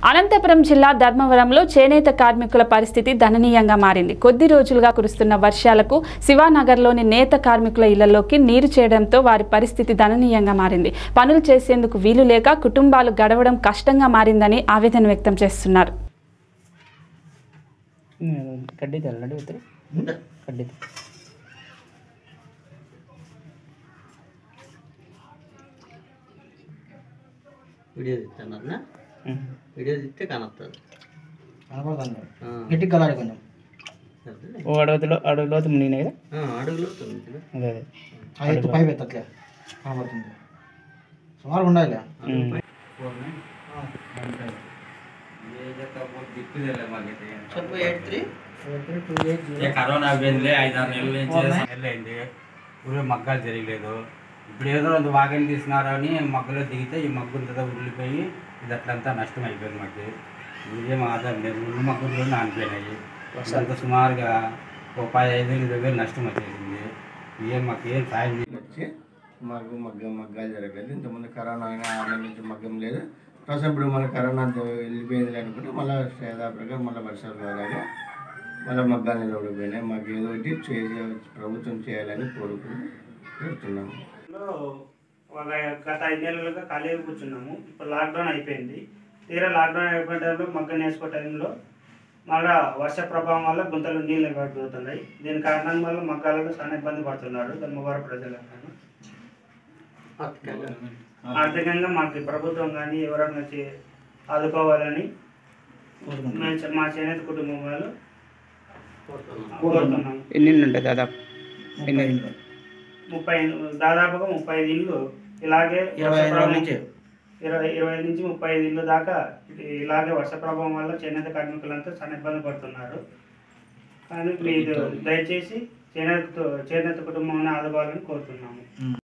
అనంతపురం జిల్లా ధర్మవరంలో చేనేత కార్మికుల పరిస్థితి దయనీయంగా మారింది కొద్ది రోజులుగా కురుస్తున్న వర్షాలకు శివానగర్లోని నేత కార్మికుల ఇళ్లలోకి నీరు చేయడంతో వారి పరిస్థితి దయనీయంగా మారింది పనులు చేసేందుకు వీలు లేక కుటుంబాలు గడవడం కష్టంగా మారిందని ఆవేదన వ్యక్తం చేస్తున్నారు కడ్డీ తెల్లండి ఉత్తరి కడ్డీ వీడియో తీస్తాను వీడియో తీస్తే కనొస్తుంది కనపడుతుంది గట్టి కలాడి కొంచెం ఓ అడవిలో అడవిలో మునిగిన కదా అడుగులో తొమ్మిది అదే అదే అయితే పై పెట్టట్లే కనబడుతుంది సుమారు ఉండాలి చెప్పు ఎయిట్ త్రీ కరోనా పోయిందిలే ఐదారు నెలల నుంచి నెలలు అయింది ఊళ్ళో మగ్గాలు జరగలేదు ఇప్పుడు ఏదో రెండు వాగని తీసినారు అని మగ్గలో దిగితే ఈ మగ్గు అంతా ఉరిలిపోయి ఇది అట్లంతా నష్టం అయిపోయింది మాకు ఇదేం ఆధారం లేదు రెండు మగ్గులు నానిపోయినాయి అంత సుమారుగా ఒక పది ఐదు ఇరవై వేలు నష్టం వచ్చేసింది ఏం మాకు ఏం సాయం చేయలేదు. వచ్చి మాకు మగ్గం మగ్గాలు జరగలేదు ఇంతకుముందు కరోనా అయినా ఆరు నెలల నుంచి మగ్గం లేదు ప్రస్తుతం ఇప్పుడు మన కరోనా అంతా వెళ్ళిపోయింది అనుకుంటే మళ్ళీ సేదాపురంగా మళ్ళీ వర్షాలు రాగా మళ్ళీ మగ్గాలు నిలబడిపోయినాయి మాకు ఏదో ఒకటి చేసే ప్రభుత్వం చేయాలని కోరుకుని పెడుతున్నాము లో ఒక గత ఐదు నెలలుగా ఖాళీగా కూర్చున్నాము ఇప్పుడు లాక్డౌన్ అయిపోయింది తీరా లాక్డౌన్ అయిపోయిన టైంలో మగ్గ నేర్చుకో టైంలో మళ్ళా వర్ష ప్రభావం వల్ల గుంతలు నీళ్ళు పడిపోతున్నాయి దీని కారణం వల్ల మగ్గాలలో చాలా ఇబ్బంది పడుతున్నారు ధర్మవరం ప్రజలందరూ ఆర్థికంగా మాకు ఈ ప్రభుత్వం కానీ ఎవరైనా వచ్చి ఆదుకోవాలని మేము చే- మా చేనేత కుటుంబం వాళ్ళు కోరుతున్నాము ఎన్ని ఇళ్ళు ఉంటాయి దాదాపు ఎన్ని ఇళ్ళు? ముప్పై దాదాపుగా ముప్పై ఐదు ఇళ్ళు ఇలాగే ఇరవై ఐదు రోజుల నుంచి ఇరవై ఇరవై ఐదు నుంచి ముప్పై ఐదు ఇళ్ళు దాకా ఇది ఇలాగే వర్ష ప్రభావం వల్ల చేనేత కార్మికులంతా చాలా ఇబ్బంది పడుతున్నారు కానీ మీరు దయచేసి చేనేత చేనేత కుటుంబాన్ని ఆదుకోవాలని కోరుతున్నాము